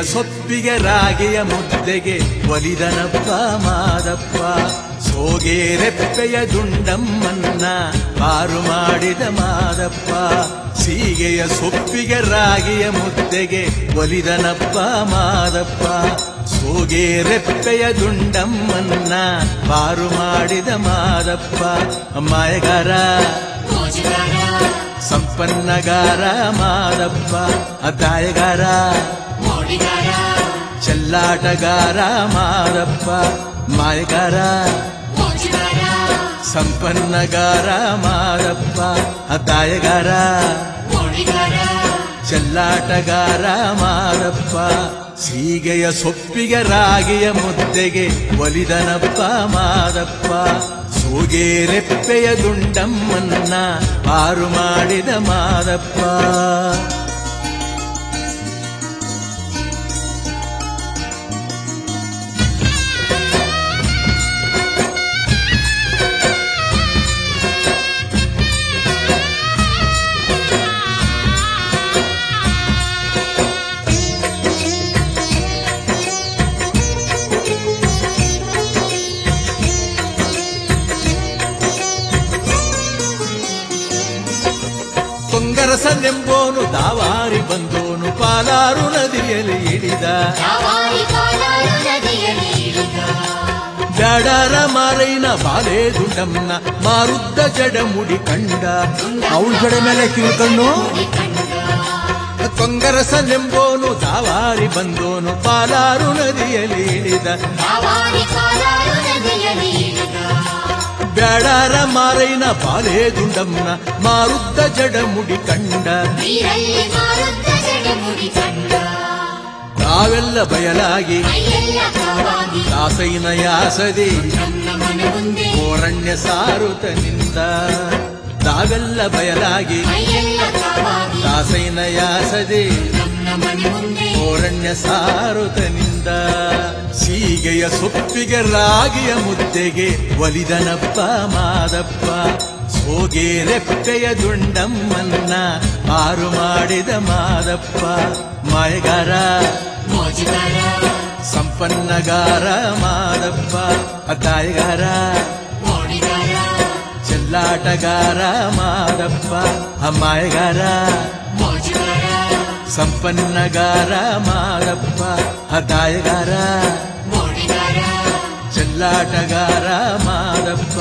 ಸೊಪ್ಪಿಗೆ ರಾಗಿಯ ಮುದ್ದೆಗೆ ಒಲಿದನಪ್ಪ ಮಾದಪ್ಪ ಸೋಗೆ ರೆಪ್ಪೆಯ ದುಂಡಮ್ಮನ್ನ ಪಾರು ಮಾಡಿದ ಮಾದಪ್ಪ ಸೀಗೆಯ ಸೊಪ್ಪಿಗೆ ರಾಗಿಯ ಮುದ್ದೆಗೆ ಒಲಿದನಪ್ಪ ಮಾದಪ್ಪ ಸೋಗೆ ರೆಪ್ಪೆಯ ದುಂಡಮ್ಮನ್ನ ಪಾರು ಮಾಡಿದ ಮಾದಪ್ಪ ಮಾಯಗಾರ ಮೋಜುಗಾರ ಸಂಪನ್ನಗಾರ ಮಾದಪ್ಪ ಅದಾಯಗಾರ ಮೋಡಿಗಾರ ಚೆಲ್ಲಾಟಗಾರ ಮಾದಪ್ಪ ಮಾಯಗಾರ ಮೋಜುಗಾರ ಸಂಪನ್ನಗಾರ ಮಾದಪ್ಪ ಅದಾಯಗಾರ ಮೋಡಿಗಾರ ಚೆಲ್ಲಾಟಗಾರ ಮಾದಪ್ಪ ಸೀಗೆಯ ಸೊಪ್ಪಿಗೆ ರಾಗಿಯ ಮುದ್ದೆಗೆ ಒಲಿದನಪ್ಪ ಮಾದಪ್ಪ ಸೂಗೆ ರೆಪ್ಪೆಯ ದುಂಡಮ್ಮನ್ನ ಪಾರು ಮಾಡಿದ ಮಾದಪ್ಪ ತೊಂಗರಸನೆಂಬೋನು ದಾವಾರಿ ಬಂದೋನು ಪಾಲಾರು ನದಿಯಲ್ಲಿ ಇಳಿದ ಯಾವಾರಿ ಕಾಲಾರು ನದಿಯಲ್ಲಿ ಇಳಿದ ಬ್ಯಾಡಾರ ಮಾರೈನ ಬಾಲೆ ದುಂಡಮ್ಮನ ಮಾರುದ್ದ ಜಡ ಮುಡಿ ಕಂಡ ಅವಳ ಜಡ ಮೇಲೆ ಕಿಳ್ಕಣ್ಣು ಮುಡಿ ಕಂಡ ತೊಂಗರಸನೆಂಬೋನು ದಾವಾರಿ ಬಂದೋನು ಪಾಲಾರು ನದಿಯಲ್ಲಿ ಇಳಿದ ಯಾವಾರಿ ಕಾಲಾರು ನದಿಯಲ್ಲಿ ಇಳಿದ ಬ್ಯಾಡಾರ ಮಾರೈನ ಬಾಲೆ ದುಂಡಮ್ಮನ ಮಾರುದ್ದ ಜಡ ಮುಡಿ ಕಂಡ ನೀರಲ್ಲಿ ಮಾರುತ್ತ ಜಡೆ ಮುಡಿ ಕಂಡ ತಾವೆಲ್ಲ ಬಯಲಾಗಿ ಮೈಯೆಲ್ಲ ಕಾವಾಗಿ ದಾಸೈನ ಯಾಸದಿ ನಮ್ಮ ಮನೆ ಮುಂದೆ ಕೋರಣ್ಯ ಸಾರುತನಿಂದ ತಾವೆಲ್ಲ ಬಯಲಾಗಿ ಮೈಯೆಲ್ಲ ಕಾವಾಗಿ ದಾಸೈನ ಯಾಸದಿ ನಮ್ಮ ಮನೆ ಮುಂದೆ ಕೋರಣ್ಯ ಸಾರುತನಿಂದ ಸೀಗೆಯ ಸೊಪ್ಪಿಗೆ ರಾಗಿಯ ಮುದ್ದೆಗೆ ಒಲಿದನಪ್ಪ ಮಾದಪ್ಪ ಸೋಗೆ ರೆಪ್ಪೆಯ ದುಂಡಮ್ಮನ್ನ ಪಾರು ಮಾಡಿದ ಮಾದಪ್ಪ ಮಾಯಗಾರ ಮೋಜುಗಾರ ಸಂಪನ್ನಗಾರ ಮಾದಪ್ಪ ಅದಾಯಗಾರ ಮೋಡಿಗಾರ ಚೆಲ್ಲಾಟಗಾರ ಮಾದಪ್ಪ ಅಮ್ಮಾಯಗಾರ ಮೋಜುಗಾರ ಸಂಪನ್ನಗಾರ ಮಾದಪ್ಪ ಅದಾಯಗಾರ ಮೋಡಿಗಾರ ಚೆಲ್ಲಾಟಗಾರ ಮಾದಪ್ಪ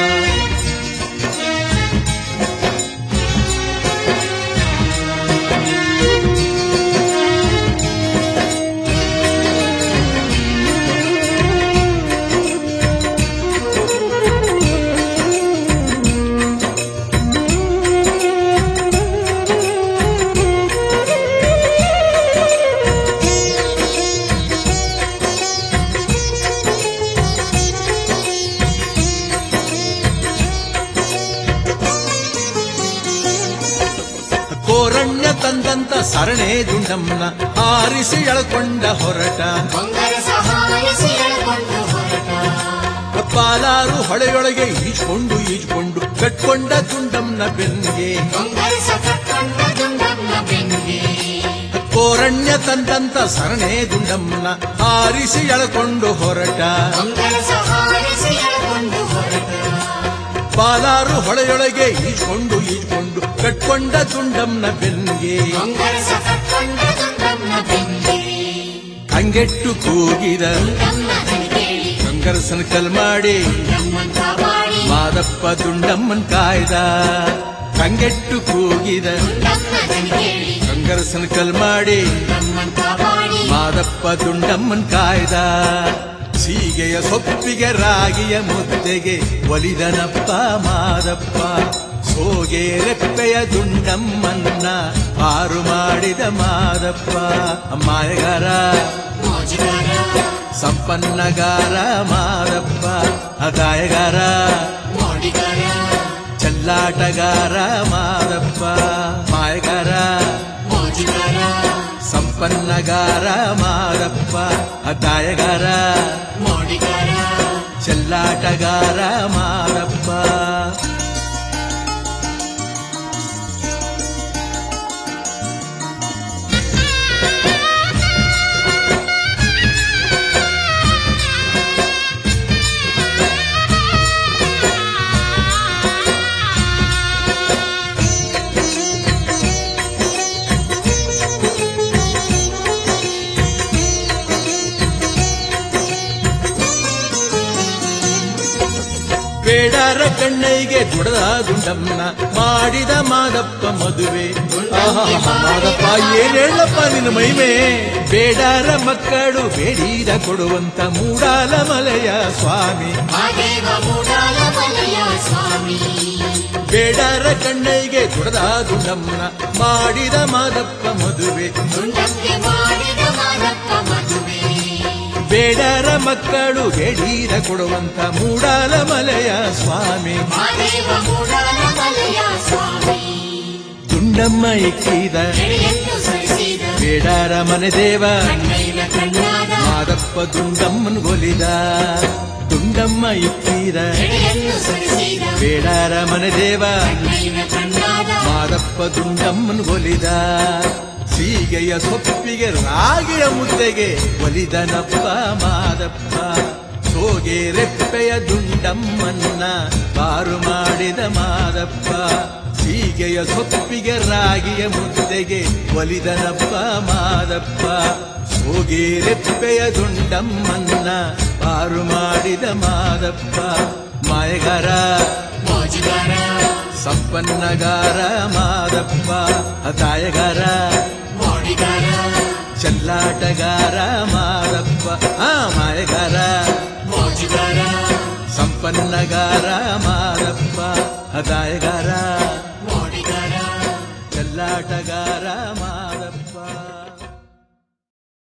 ಕೋರಣ್ಯ ತಂದಂತ ಸರಣೆ ದುಂಡಮ್ಮನ ಆರಿಸಿ ಎಳ್ಕೊಂಡ ಹೊರಟ ಬಂಗಾರ ಸಹಾಯಿಸಿ ಎಳ್ಕೊಂಡು ಹೊರಟ ಪಾಲಾರು ಹೊಳೆಯೊಳಗೆ ಈಜ್ಕೊಂಡು ಈಜ್ಕೊಂಡು ಕಟ್ಕೊಂಡ ದುಂಡಮ್ಮನ ಬೆನ್ನಿಗೆ ಬಂಗಾರ ಸಕಟ್ಕೊಂಡ ದುಂಡಮ್ಮ ಬೆನ್ನಿಗೆ ಕೋರಣ್ಯ ತಂದಂತ ಸರಣೆ ದುಂಡಮ್ಮನ ಆರಿಸಿ ಎಳ್ಕೊಂಡು ಹೊರಟ ಬಂಗಾರ ಸಹಾಯಿಸಿ ಎಳ್ಕೊಂಡು ಹೊರಟ ಪಾಲಾರು ಹೊಳೆಯೊಳಗೆ ಈಜ್ಕೊಂಡು ಈಜ್ಕೊಂಡು ಕಟ್ಕೊಂಡ ದುಂಡಮ್ಮನ ಬೆನ್ನಿಗೆ ಬಂಗಾರ ಸಕಟ್ಕೊಂಡ ದುಂಡಮ್ಮ ಬೆನ್ನಿಗೆ ಕಂಗೆಟ್ಟು ಕೂಗಿದ ದುಂಡಮ್ಮ ದನಿ ಕೇಳಿ ಕಂಗರಸನ ಕಲ್ ಮಾಡಿ ನಮ್ಮನ್ ಕಾಪಾಡಿ ಮಾದಪ್ಪ ದುಂಡಮ್ಮನ್ ಕಾಯ್ದ ಕಂಗೆಟ್ಟು ಕೂಗಿದ ದುಂಡಮ್ಮ ದನಿ ಕೇಳಿ ಕಂಗರಸನ ಕಲ್ ಮಾಡಿ ನಮ್ಮನ್ ಕಾಪಾಡಿ ಮಾದಪ್ಪ ದುಂಡಮ್ಮನ್ ಕಾಯ್ದ ಸೀಗೆಯ ಸೊಪ್ಪಿಗೆ ರಾಗಿಯ ಮುದ್ದೆಗೆ ಒಲಿದನಪ್ಪ ಮಾದಪ್ಪ ಸೋಗೆ ರೆಪ್ಪೆಯ ದುಂಡಮ್ಮನ್ನ ಪಾರು ಮಾಡಿದ ಮಾದಪ್ಪ ಮಾಯಗಾರ ಮೋಜುಗಾರ ಸಂಪನ್ನಗಾರ ಮಾದಪ್ಪ ಅದಾಯಗಾರ ಮೋಡಿಗಾರ ಚೆಲ್ಲಾಟಗಾರ ಮಾದಪ್ಪ ಮಾಯಗಾರ ಮೋಜುಗಾರ ಸಂಪನ್ನಗಾರ ಮಾದಪ್ಪ ಅದಾಯಗಾರ ಮೋಡಿಗಾರ ಚೆಲ್ಲಾಟಗಾರ ಮಾದಪ್ಪ ಬೇಡರ ಕಣ್ಣೈಗೆ ದುಡದ ದುಂಡಮ್ಮನ ಮಾಡಿದ ಮಾದಪ್ಪ ಮದುವೆ ಆಹಾ, ಮಾದಪ್ಪ ಏನ್ ಹೇಳಪ್ಪ ನಿನ್ನ ಮಹಿಮೆ ಬೇಡರ ಮಕ್ಕಳು ಬೇಡಿದ ಕೊಡುವಂತ ಮೂಡಾಲ ಮಲೆಯ ಸ್ವಾಮಿ ಮಾದೇವ ಮೂಡಾಲ ಮಲೆಯ ಸ್ವಾಮಿ ಬೇಡರ ಕಣ್ಣೈಗೆ ದುಡದ ದುಂಡಮ್ಮನ ಮಾಡಿದ ಮಾದಪ್ಪ ಮದುವೆ ದುಂಡಕ್ಕೆ ಮಾಡಿದ ಮಾದಪ್ಪ ಮದುವೆ ಬೇಡರ ಮಕ್ಕಳು ಬೇಡಿದ ಕೊಡುವಂತ ಮೂಡಾಲ ಮಲೆಯ ಸ್ವಾಮಿ ಮಾದೇವ ಮೂಡಾಲ ಮಲೆಯ ಸ್ವಾಮಿ ದುಂಡಮ್ಮ ಇಕ್ಕಿದ ಎಡೆಯನ್ನು ಸುರಿಸಿದ ಬೇಡರ ಮನೆ ದೇವ ಕಣ್ಣೈನ ಕಣ್ಣಾದ ಮಾದಪ್ಪ ದುಂಡಮ್ಮನ್ ಗೊಲಿದ ದುಂಡಮ್ಮ ಇಕ್ಕಿದ ಎಡೆಯನ್ನು ಸುರಿಸಿದ ಬೇಡರ ಮನೆ ದೇವ ಕಣ್ಣೈನ ಕಣ್ಣಾದ ಮಾದಪ್ಪ ದುಂಡಮ್ಮನ್ ಒಲಿದ ಸೀಗೆಯ ಸೊಪ್ಪಿಗೆ ರಾಗಿಯ ಮುದ್ದೆಗೆ ಒಲಿದನಪ್ಪ ಮಾದಪ್ಪ ಸೋಗೆ ರೆಪ್ಪೆಯ ದುಂಡಮ್ಮನ್ನ ಬಾರು ಮಾಡಿದ ಮಾದಪ್ಪ ಸೀಗೆಯ ಸೊಪ್ಪಿಗೆ ರಾಗಿಯ ಮುದ್ದೆಗೆ ಒಲಿದನಪ್ಪ ಮಾದಪ್ಪ ಸೋಗೆ ರೆಪ್ಪೆಯ ದುಂಡಮ್ಮನ್ನ ಬಾರು ಮಾಡಿದ ಮಾದಪ್ಪ ಮಾಯಗಾರ ಮೋಜುಗಾರ ಸಂಪನ್ನಗಾರ ಮಾದಪ್ಪ ಹತಾಯಗಾರ ಮೋಡಿಗಾರ ಚೆಲ್ಲಾಟಗಾರ ಮಾದಪ್ಪ ಆ ಮಾಯಗಾರ ಮೋಜುಗಾರ ಸಂಪನ್ನಗಾರ ಮಾದಪ್ಪ ಹತಾಯಗಾರ ಮೋಡಿಗಾರ ಚೆಲ್ಲಾಟಗಾರ